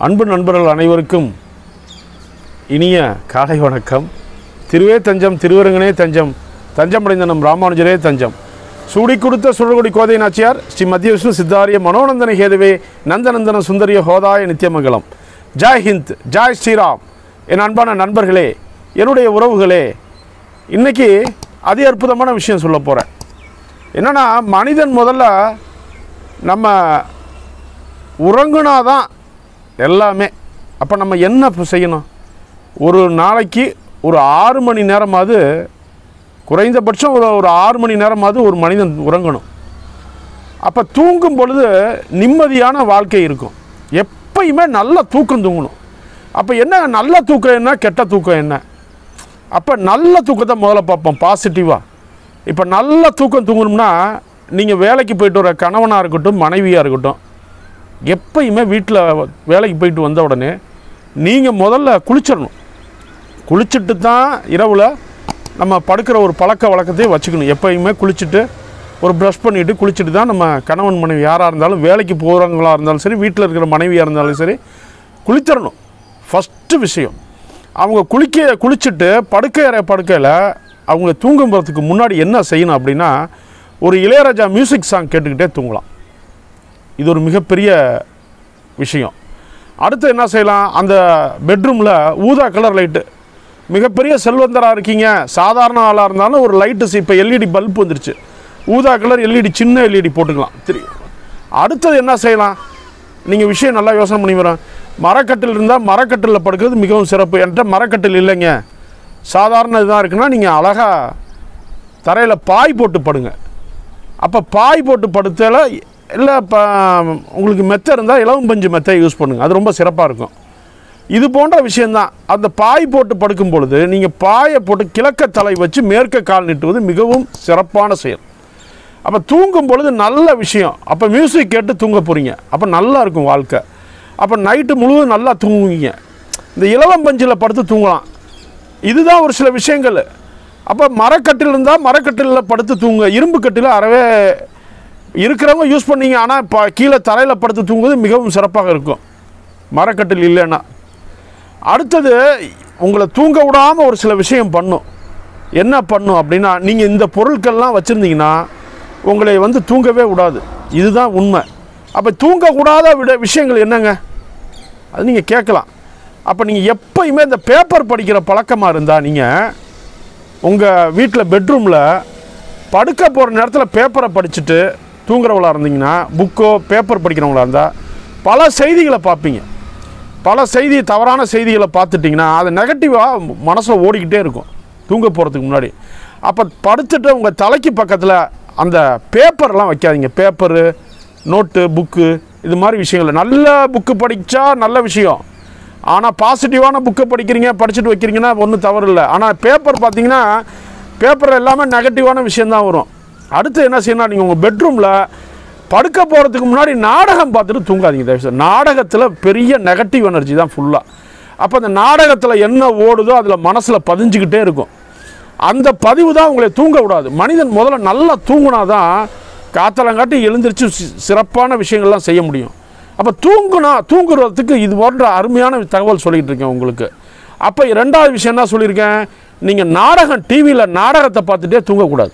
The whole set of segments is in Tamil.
அன்பு நண்பர்கள் அனைவருக்கும் இனிய காலை வணக்கம் திருவே தஞ்சம் திருவரங்கனே தஞ்சம் தஞ்சமடைந்த நம் ராமானுஜரே தஞ்சம் சூடி கொடுத்த சுழற்கொடி கோதை நாச்சியார் ஸ்ரீ மத்திய விஷ்ணு சித்தாரிய மனோநந்தன ஹேதுவே நந்தநந்தன சுந்தரிய ஹோதாய நித்தியமங்கலம் ஜாய் ஹிந்த் ஜாய் ஸ்ரீராம் என் அன்பான நண்பர்களே என்னுடைய உறவுகளே இன்னைக்கு அதி அற்புதமான விஷயம் சொல்ல போகிறேன் என்னன்னா மனிதன் முதல்ல நம்ம உறங்குனாதான் எல்லாமே அப்போ நம்ம என்ன இப்ப செய்யணும் ஒரு நாளைக்கு ஒரு ஆறு மணி நேரமாவது குறைந்தபட்சம் ஒரு ஒரு ஆறு மணி நேரமாவது ஒரு மனிதன் உறங்கணும் அப்போ தூங்கும் பொழுது நிம்மதியான வாழ்க்கை இருக்கும் எப்பயுமே நல்ல தூக்கம் தூங்கணும் அப்போ என்ன நல்ல தூக்கம் என்ன கெட்ட தூக்கம் என்ன அப்போ நல்ல தூக்கத்தை முதல்ல பார்ப்போம் பாசிட்டிவாக இப்போ நல்ல தூக்கம் தூங்கணும்னா நீங்கள் வேலைக்கு போயிட்டு வர கணவனாக இருக்கட்டும் மனைவியாக இருக்கட்டும் எப்பயுமே வீட்டில் வேலைக்கு போயிட்டு வந்த உடனே நீங்கள் முதல்ல குளிச்சிடணும் குளிச்சுட்டு தான் இரவில் நம்ம படுக்கிற ஒரு பழக்க வழக்கத்தையும் வச்சுக்கணும் எப்பயுமே குளிச்சுட்டு ஒரு ப்ரஷ் பண்ணிவிட்டு குளிச்சுட்டு தான் நம்ம கணவன் மனைவி யாராக இருந்தாலும் வேலைக்கு போகிறவங்களா இருந்தாலும் சரி வீட்டில் இருக்கிற மனைவியாக இருந்தாலும் சரி குளிச்சிடணும் ஃபஸ்ட்டு விஷயம் அவங்க குளிக்க குளிச்சுட்டு படுக்கையற படுக்கையில் அவங்க தூங்கும் போகிறதுக்கு முன்னாடி என்ன செய்யணும் அப்படின்னா ஒரு இளையராஜா மியூசிக் சாங் கேட்டுக்கிட்டே தூங்கலாம் இது ஒரு மிகப்பெரிய விஷயம் அடுத்து என்ன செய்யலாம் அந்த பெட்ரூமில் ஊதா கலர் லைட்டு மிகப்பெரிய செல்வந்தராக இருக்கீங்க சாதாரண ஆளாக இருந்தாலும் ஒரு லைட்டு இப்போ எல்இடி பல்ப் வந்துருச்சு ஊதா கலர் எல்இடி சின்ன எல்இடி போட்டுக்கலாம் சரி அடுத்தது என்ன செய்யலாம் நீங்கள் விஷயம் நல்லா யோசனை பண்ணி வரேன் மரக்கட்டில் இருந்தால் மரக்கட்டிலில் படுக்கிறது மிகவும் சிறப்பு என்கிட்ட மரக்கட்டில் இல்லைங்க சாதாரண இதாக இருக்குன்னா நீங்கள் அழகாக தரையில் பாய் போட்டு படுங்க அப்போ பாய் போட்டு படுத்தால இல்லை இப்போ உங்களுக்கு மெத்தை இருந்தால் இலவம் பஞ்சு மெத்தை யூஸ் பண்ணுங்கள் அது ரொம்ப சிறப்பாக இருக்கும் இது போன்ற விஷயந்தான் அந்த பாய் போட்டு படுக்கும் பொழுது நீங்கள் பாயை போட்டு கிழக்க தலை வச்சு மேற்க கால் நீட்டுவது மிகவும் சிறப்பான செயல் அப்போ தூங்கும் பொழுது நல்ல விஷயம் அப்போ மியூசிக் கேட்டு தூங்க போகிறீங்க அப்போ நல்லா இருக்கும் வாழ்க்கை அப்போ நைட்டு முழுவதும் நல்லா தூங்குவீங்க இந்த இலவம் பஞ்சில் படுத்து தூங்கலாம் இதுதான் ஒரு சில விஷயங்கள் அப்போ மரக்கட்டில் இருந்தால் மரக்கட்டிலில் படுத்து தூங்க இரும்பு கட்டில் அறவே இருக்கிறவங்க யூஸ் பண்ணீங்க ஆனால் இப்போ கீழே தரையில் படுத்து தூங்குவது மிகவும் சிறப்பாக இருக்கும் மரக்கட்டில் இல்லைன்னா அடுத்தது உங்களை தூங்க விடாமல் ஒரு சில விஷயம் பண்ணும் என்ன பண்ணும் அப்படின்னா நீங்கள் இந்த பொருட்கள்லாம் வச்சுருந்தீங்கன்னா உங்களை வந்து தூங்கவே விடாது இதுதான் உண்மை அப்போ தூங்கக்கூடாத விட விஷயங்கள் என்னங்க அது நீங்கள் கேட்கலாம் அப்போ நீங்கள் எப்பயுமே இந்த பேப்பர் படிக்கிற பழக்கமாக இருந்தால் நீங்கள் உங்கள் வீட்டில் பெட்ரூமில் படுக்க போகிற நேரத்தில் பேப்பரை படிச்சுட்டு தூங்குறவங்களா இருந்தீங்கன்னா புக்கோ பேப்பர் படிக்கிறவங்களா இருந்தால் பல செய்திகளை பார்ப்பீங்க பல செய்தி தவறான செய்திகளை பார்த்துட்டிங்கன்னா அது நெகட்டிவாக மனசில் ஓடிக்கிட்டே இருக்கும் தூங்க போகிறதுக்கு முன்னாடி அப்போ படுத்துட்டு உங்கள் தலைக்கு பக்கத்தில் அந்த பேப்பர்லாம் வைக்காதீங்க பேப்பரு நோட்டு புக்கு இது மாதிரி விஷயங்கள் நல்ல புக்கு படித்தா நல்ல விஷயம் ஆனால் பாசிட்டிவான புக்கை படிக்கிறீங்க படிச்சுட்டு வைக்கிறீங்கன்னா ஒன்றும் தவறு இல்லை ஆனால் பேப்பர் பார்த்தீங்கன்னா பேப்பர் எல்லாமே நெகட்டிவான விஷயந்தான் வரும் அடுத்து என்ன செய்யணும் நீங்கள் உங்கள் பெட்ரூமில் படுக்க போகிறதுக்கு முன்னாடி நாடகம் பார்த்துட்டு தூங்காதீங்க தயவுசெய்து நாடகத்தில் பெரிய நெகட்டிவ் எனர்ஜி தான் ஃபுல்லாக அப்போ அந்த நாடகத்தில் என்ன ஓடுதோ அதில் மனசில் பதிஞ்சுக்கிட்டே இருக்கும் அந்த பதிவு தான் உங்களை தூங்க விடாது மனிதன் முதல்ல நல்லா தூங்குனா தான் காத்தலங்காட்டி எழுந்திரிச்சு சி- சிறப்பான விஷயங்கள்லாம் செய்ய முடியும் அப்போ தூங்குனா தூங்குறதுக்கு இது போன்ற அருமையான தகவல் சொல்லிகிட்டு இருக்கேன் உங்களுக்கு அப்போ ரெண்டாவது விஷயம் என்ன சொல்லியிருக்கேன் நீங்கள் நாடகம் டிவியில் நாடகத்தை பார்த்துட்டே தூங்கக்கூடாது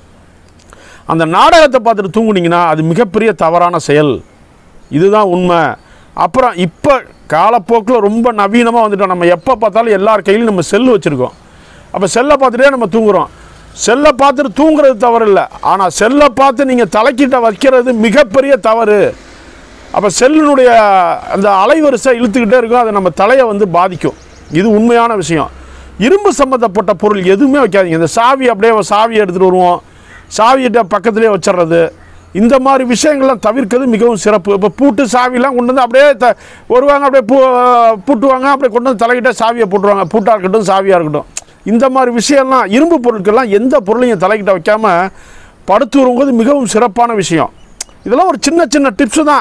அந்த நாடகத்தை பார்த்துட்டு தூங்குனீங்கன்னா அது மிகப்பெரிய தவறான செயல் இதுதான் உண்மை அப்புறம் இப்போ காலப்போக்கில் ரொம்ப நவீனமாக வந்துட்டோம் நம்ம எப்போ பார்த்தாலும் எல்லார் கையிலையும் நம்ம செல்லு வச்சுருக்கோம் அப்போ செல்லை பார்த்துட்டே நம்ம தூங்குறோம் செல்லை பார்த்துட்டு தூங்குறது தவறு இல்லை ஆனால் செல்லை பார்த்து நீங்கள் தலைக்கிட்ட வைக்கிறது மிகப்பெரிய தவறு அப்போ செல்லினுடைய அந்த அலைவரிசை இழுத்துக்கிட்டே இருக்கும் அது நம்ம தலையை வந்து பாதிக்கும் இது உண்மையான விஷயம் இரும்பு சம்மந்தப்பட்ட பொருள் எதுவுமே வைக்காதீங்க இந்த சாவி அப்படியே சாவியை எடுத்துகிட்டு வருவோம் சாவியிட்ட பக்கத்துலேயே வச்சிடுறது இந்த மாதிரி விஷயங்கள்லாம் தவிர்க்கிறது மிகவும் சிறப்பு இப்போ பூட்டு சாவிலாம் கொண்டு வந்து அப்படியே த வருவாங்க அப்படியே பூ பூட்டுவாங்க அப்படியே கொண்டு வந்து தலைக்கிட்ட சாவியை போட்டுருவாங்க பூட்டாக இருக்கட்டும் சாவியாக இருக்கட்டும் இந்த மாதிரி விஷயம்லாம் இரும்பு பொருட்கள்லாம் எந்த பொருளையும் தலைக்கிட்ட வைக்காம படுத்து வரும்போது மிகவும் சிறப்பான விஷயம் இதெல்லாம் ஒரு சின்ன சின்ன டிப்ஸு தான்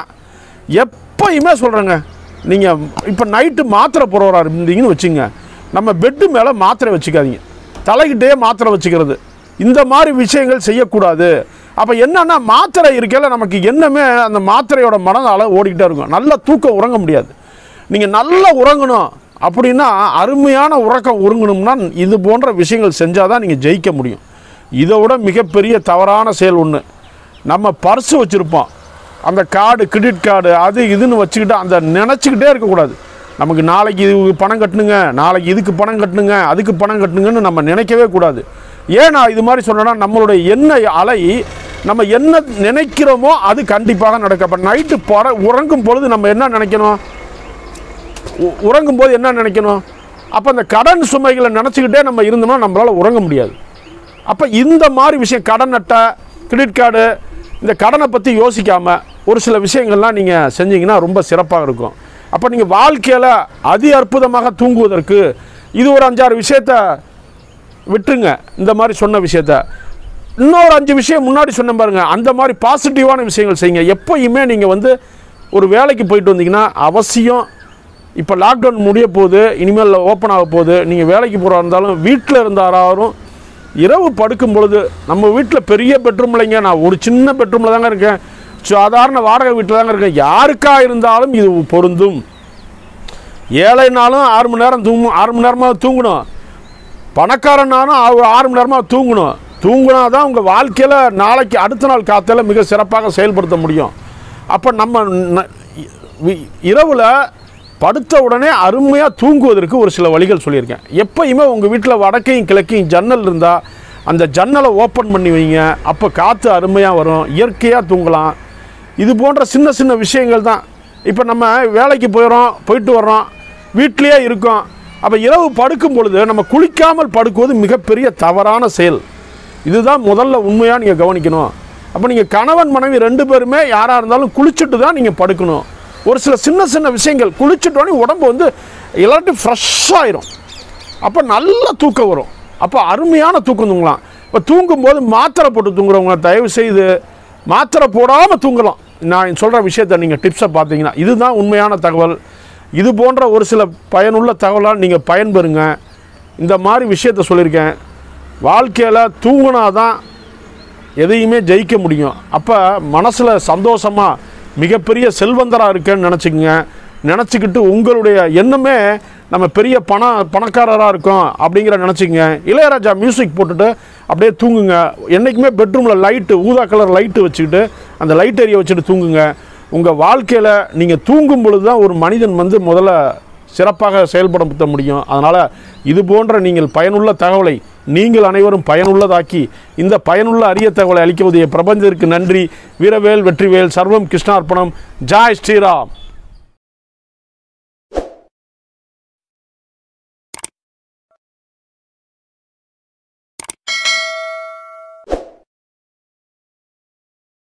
எப்பயுமே சொல்கிறேங்க நீங்கள் இப்போ நைட்டு மாத்திரை போடுறவரா இருந்தீங்கன்னு வச்சுங்க நம்ம பெட்டு மேலே மாத்திரை வச்சுக்காதீங்க தலைக்கிட்டே மாத்திரை வச்சுக்கிறது இந்த மாதிரி விஷயங்கள் செய்யக்கூடாது அப்போ என்னன்னா மாத்திரை இருக்கையில் நமக்கு என்னமே அந்த மாத்திரையோட மனதால் ஓடிக்கிட்டே இருக்கும் நல்லா தூக்கம் உறங்க முடியாது நீங்கள் நல்லா உறங்கணும் அப்படின்னா அருமையான உறக்கம் உறங்கணும்னா இது போன்ற விஷயங்கள் செஞ்சால் தான் நீங்கள் ஜெயிக்க முடியும் இதை விட மிகப்பெரிய தவறான செயல் ஒன்று நம்ம பர்ஸு வச்சுருப்போம் அந்த கார்டு கிரெடிட் கார்டு அது இதுன்னு வச்சுக்கிட்டு அந்த நினச்சிக்கிட்டே இருக்கக்கூடாது நமக்கு நாளைக்கு இது பணம் கட்டணுங்க நாளைக்கு இதுக்கு பணம் கட்டணுங்க அதுக்கு பணம் கட்டணுங்கன்னு நம்ம நினைக்கவே கூடாது ஏன் நான் இது மாதிரி சொன்னேன்னா நம்மளுடைய எண்ணெய் அலை நம்ம என்ன நினைக்கிறோமோ அது கண்டிப்பாக நடக்கும் அப்போ நைட்டு பற உறங்கும் பொழுது நம்ம என்ன நினைக்கணும் உ- உறங்கும் போது என்ன நினைக்கணும் அப்போ அந்த கடன் சுமைகளை நினச்சிக்கிட்டே நம்ம இருந்தோம்னா நம்மளால் உறங்க முடியாது அப்போ இந்த மாதிரி விஷயம் கடன் அட்டை கிரெடிட் கார்டு இந்த கடனை பற்றி யோசிக்காமல் ஒரு சில விஷயங்கள்லாம் நீங்கள் செஞ்சீங்கன்னா ரொம்ப சிறப்பாக இருக்கும் அப்போ நீங்கள் வாழ்க்கையில் அதி அற்புதமாக தூங்குவதற்கு இது ஒரு அஞ்சாறு விஷயத்த விட்டுருங்க இந்த மாதிரி சொன்ன விஷயத்த இன்னொரு அஞ்சு விஷயம் முன்னாடி சொன்ன பாருங்க அந்த மாதிரி பாசிட்டிவான விஷயங்கள் செய்யுங்க எப்பயுமே நீங்கள் வந்து ஒரு வேலைக்கு போயிட்டு வந்தீங்கன்னா அவசியம் இப்போ லாக்டவுன் முடிய போகுது இனிமேல் ஓப்பன் ஆக போகுது நீங்கள் வேலைக்கு போகிறா இருந்தாலும் வீட்டில் இருந்தாராரும் இரவு படுக்கும் பொழுது நம்ம வீட்டில் பெரிய பெட்ரூம் இல்லைங்க நான் ஒரு சின்ன பெட்ரூமில் தாங்க இருக்கேன் சாதாரண வாடகை வீட்டில் தாங்க இருக்கேன் யாருக்கா இருந்தாலும் இது பொருந்தும் ஏழைனாலும் ஆறு மணி நேரம் தூங்கும் ஆறு மணி நேரமாக தூங்கணும் பணக்காரனாலும் ஆ- ஆறு மணி நேரமாக தூங்கணும் தூங்கினா தான் உங்கள் வாழ்க்கையில் நாளைக்கு அடுத்த நாள் காத்தால மிக சிறப்பாக செயல்படுத்த முடியும் அப்போ நம்ம ந- வி- இரவில் படுத்த உடனே அருமையாக தூங்குவதற்கு ஒரு சில வழிகள் சொல்லியிருக்கேன் எப்பயுமே உங்கள் வீட்டில் வடக்கையும் கிழக்கையும் ஜன்னல் இருந்தால் அந்த ஜன்னலை ஓப்பன் பண்ணி வைங்க அப்போ காற்று அருமையாக வரும் இயற்கையாக தூங்கலாம் இது போன்ற சின்ன சின்ன விஷயங்கள் தான் இப்போ நம்ம வேலைக்கு போயிடுறோம் போயிட்டு வர்றோம் வீட்டிலேயே இருக்கோம் அப்போ இரவு படுக்கும் பொழுது நம்ம குளிக்காமல் படுக்குவது மிகப்பெரிய தவறான செயல் இதுதான் முதல்ல உண்மையாக நீங்கள் கவனிக்கணும் அப்போ நீங்கள் கணவன் மனைவி ரெண்டு பேருமே யாராக இருந்தாலும் குளிச்சுட்டு தான் நீங்கள் படுக்கணும் ஒரு சில சின்ன சின்ன விஷயங்கள் குளிச்சுட்டோன்னே உடம்பு வந்து எல்லாத்தையும் ஃப்ரெஷ்ஷாயிரும் அப்போ நல்ல தூக்கம் வரும் அப்போ அருமையான தூக்கம் தூங்கலாம் இப்போ தூங்கும்போது மாத்திரை போட்டு தூங்குறவங்க தயவு செய்து மாத்திரை போடாமல் தூங்கலாம் நான் சொல்கிற விஷயத்தை நீங்கள் டிப்ஸை பார்த்தீங்கன்னா இதுதான் உண்மையான தகவல் இது போன்ற ஒரு சில பயனுள்ள தகவலால் நீங்கள் பயன்பெறுங்க இந்த மாதிரி விஷயத்த சொல்லியிருக்கேன் வாழ்க்கையில் தூங்கினாதான் எதையுமே ஜெயிக்க முடியும் அப்போ மனசில் சந்தோஷமாக மிகப்பெரிய செல்வந்தராக இருக்கேன்னு நினச்சிக்கங்க நினச்சிக்கிட்டு உங்களுடைய எண்ணமே நம்ம பெரிய பண பணக்காரராக இருக்கோம் அப்படிங்கிற நினச்சிக்கங்க இளையராஜா மியூசிக் போட்டுட்டு அப்படியே தூங்குங்க என்றைக்குமே பெட்ரூமில் லைட்டு ஊதா கலர் லைட்டு வச்சுக்கிட்டு அந்த லைட் எரிய வச்சுட்டு தூங்குங்க உங்கள் வாழ்க்கையில் நீங்கள் தூங்கும் பொழுது தான் ஒரு மனிதன் வந்து முதல்ல சிறப்பாக செயல்படுத்த முடியும் அதனால் இது போன்ற நீங்கள் பயனுள்ள தகவலை நீங்கள் அனைவரும் பயனுள்ளதாக்கி இந்த பயனுள்ள அரிய தகவலை அளிக்க உதவிய பிரபஞ்சத்திற்கு நன்றி வீரவேல் வெற்றிவேல் சர்வம் கிருஷ்ணார்ப்பணம் ஜாய் ஸ்ரீராம்